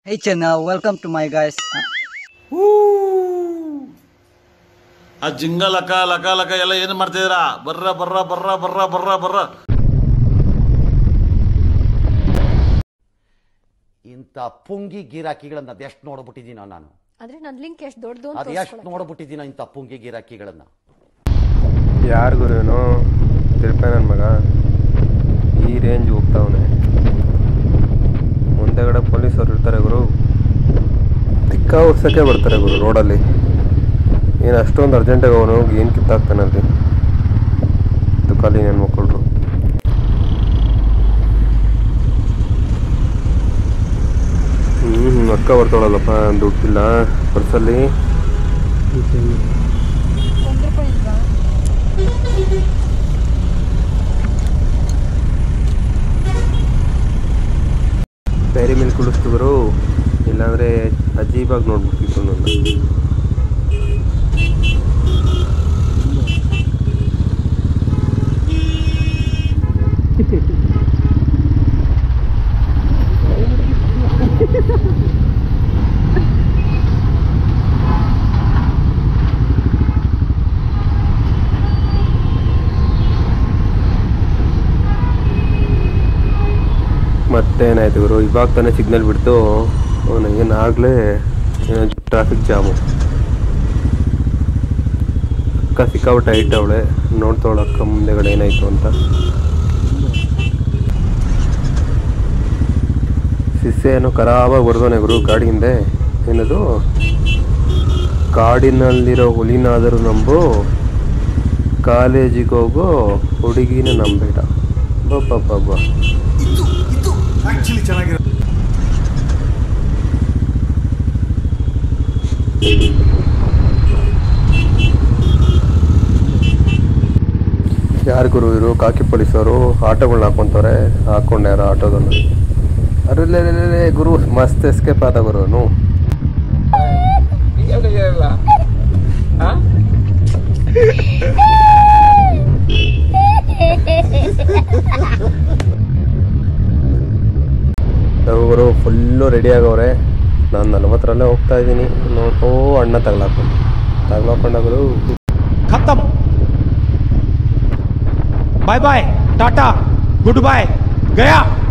Hey channel, welcome to my guys. ಆ ಜಿಂಗ ಲಕ ಲಕ ಲಕ ಎಲ್ಲ ಏನು ಮಾಡ್ತಿದ್ದೀರಾ ಬರ್ರ ಬರ್ರ ಬರ್ರ ಬರ್ರ ಬರ್ರ ಬರ್ರ ಇಂಥ ಪುಂಗಿ ಗಿರಾಕಿಗಳನ್ನ ಅದೆಷ್ಟು ನೋಡ್ಬಿಟ್ಟಿದ್ದೀನೋ ನಾನು ಅಂದ್ರೆ ನನ್ ಲಿಂಕ್ ಎಷ್ಟು ದೊಡ್ಡದು ಅಂತ ಅದೆಷ್ಟು ತೋರ್ಸ್ಕೊಳಕ್ಕೆ. ನೋಡ್ಬಿಟ್ಟಿದ್ದೀನೋ ಇಂಥ ಪುಂಗಿ ಗಿರಾಕಿಗಳನ್ನ ಯಾರು ಗುರು ಇವನು ತಿರುಪೆ ನನ್ನ ಮಗ ಈ ರೇಂಜ್ ಹೋಗ್ತಾವನೆ ಮುಂದೆಗಡೆ ಪೊಲೀಸರು ಇರ್ತಾರೆ ಗುರು ತಿಕ್ಕ ಉಡ್ಸೋಕ್ಕೆ ಬರ್ತಾರೆ ಗುರು ರೋಡಲ್ಲಿ ಏನು ಅಷ್ಟೊಂದು ಅರ್ಜೆಂಟಾಗಿ ಅವನು ಹೋಗಿ ಏನು ಕಿತ್ತಾಕ್ತಾನೆ ಅಲ್ಲಿ ತುಕಾಲಿ ನನ್ನ ಮಕ್ಕಳು ಹ್ಞೂ ಅಕ್ಕ ಬರ್ತಾಳಲ್ಲಪ್ಪ ದುಡ್ಡಿಲ್ಲ ಪರ್ಸಲ್ಲಿ ಒಂದ್ ರೂಪಾಯಿ ಇಲ್ವಾ? ಡೈರಿ ಮಿಲ್ಕ್ ಕುಡಿಸ್ತಿದ್ರು ಇಲ್ಲಾಂದರೆ ಅಜೀಬಾಗಿ ನೋಡ್ಬಿಡ್ತಿತ್ತು ನನ್ನ ಮತ್ತೇನಾಯ್ತು ಗುರು ಇವಾಗ ತಾನೇ ಸಿಗ್ನಲ್ ಬಿಡ್ತು ನನಗೇನಾಗಲೇ ಟ್ರಾಫಿಕ್ ಜಾಮು ಅಕ್ಕ ಸಿಕ್ಕಾಬಿಟ್ಟು ಹೈಟ್ ಅವಳೆ ನೋಡ್ತಾವಳ ಅಕ್ಕ ಮುಂದೆಗಡೆ ಏನಾಯ್ತು ಅಂತ ಸಿಸ್ಸೆ ಏನೋ ಖರಾಬಾಗಿ ಬರ್ದೋನೆ ಗುರು ಗಾಡಿ ಹಿಂದೆ ಏನದು ಕಾಡಿನಲ್ಲಿರೋ ಹುಲಿನಾದರೂ ನಂಬು ಕಾಲೇಜಿಗೆ ಹೋಗೋ ಹುಡುಗಿನ ನಂಬೇಡ ಬಬ್ಬಬ್ಬಬ್ಬ ಯಾರು ಗುರು ಇವರು ಕಾಕಿ ಪೊಲೀಸವರು ಆಟೋಗಳನ್ನ ಹಾಕೊಂತಾರೆ ಹಾಕೊಂಡೆ ಯಾರು ಆಟೋದನ್ನು ಅರೇ ಗುರು ಮಸ್ತ್ ಎಸ್ಕೇಪ್ ಆದ ಗುರು ಅವನು ಅವರು ಫುಲ್ಲು ರೆಡಿ ಆಗವ್ರೆ ನಾನು ನಲ್ವತ್ತರಲ್ಲೇ ಹೋಗ್ತಾ ಇದ್ದೀನಿ ನೋಡ್ಕೋ ಅಣ್ಣ ತಗ್ಲಾಕೊಂಡು ತಗ್ಲಾಕೊಂಡಾಗರು खत्म bye bye tata goodbye गया